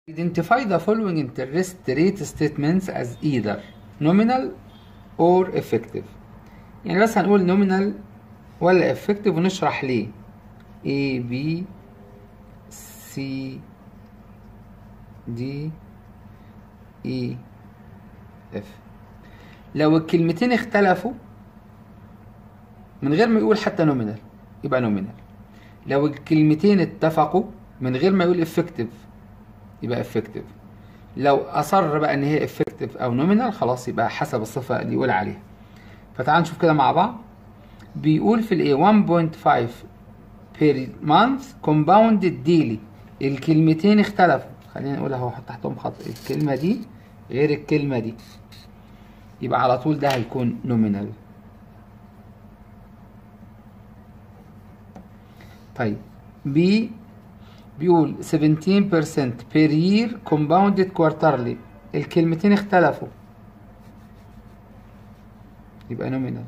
Identify the following interest rate statements as either nominal or effective يعني بس هنقول nominal ولا effective ونشرح ليه A B C D E F لو الكلمتين اختلفوا من غير ما يقول حتى nominal يبقى nominal لو الكلمتين اتفقوا من غير ما يقول effective يبقى effective لو أصر بقى إن هي effective أو nominal خلاص يبقى حسب الصفة اللي يقول عليها فتعال نشوف كده مع بعض بيقول في ال A 1.5 per month compounded daily الكلمتين اختلفوا خلينا نقول اهو احط تحتهم خط الكلمة دي غير الكلمة دي يبقى على طول ده هيكون nominal طيب B بيقول 17% per year compounded quarterly الكلمتين اختلفوا يبقى nominal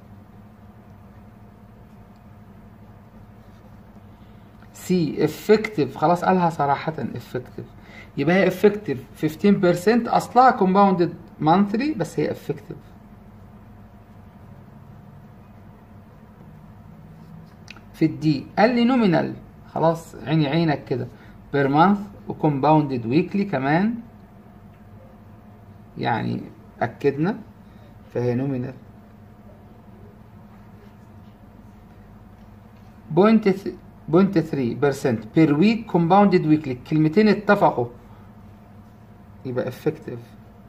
سي effective خلاص قالها صراحة effective يبقى هي effective 15% أصلها compounded monthly بس هي effective في الدي قال لي nominal خلاص عيني عينك كده per month وcompounded weekly كمان يعني أكدنا فهي nominal بوينت بوينت 3% per week compounded weekly الكلمتين اتفقوا يبقى effective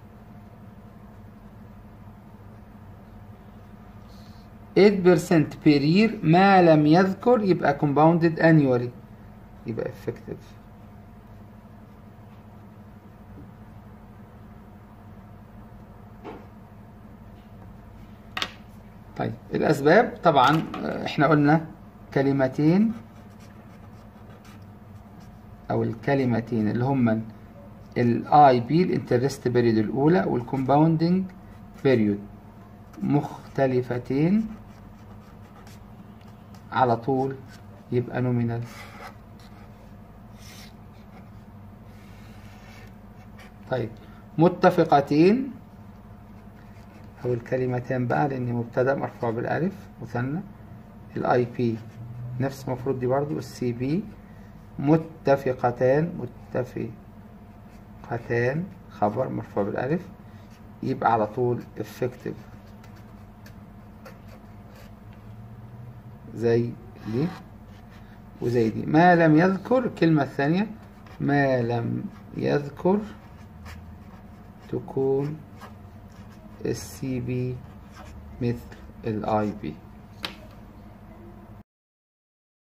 eight percent per year ما لم يذكر يبقى compounded annually يبقى effective طيب الأسباب طبعا احنا قلنا كلمتين او الكلمتين اللي هما الاي بي الانترست بيريود الاولى والكومباوندنج بيريود مختلفتين على طول يبقى نومينال طيب متفقتين او الكلمتين بقى لان مبتدا مرفوع بالالف مثنى الاي بي نفس المفروض دي برضو السي بي متفقتان متفقتان خبر مرفوع بالالف يبقى على طول effective زي دي وزي دي ما لم يذكر الكلمة الثانية ما لم يذكر تكون السي بي مثل الاي بي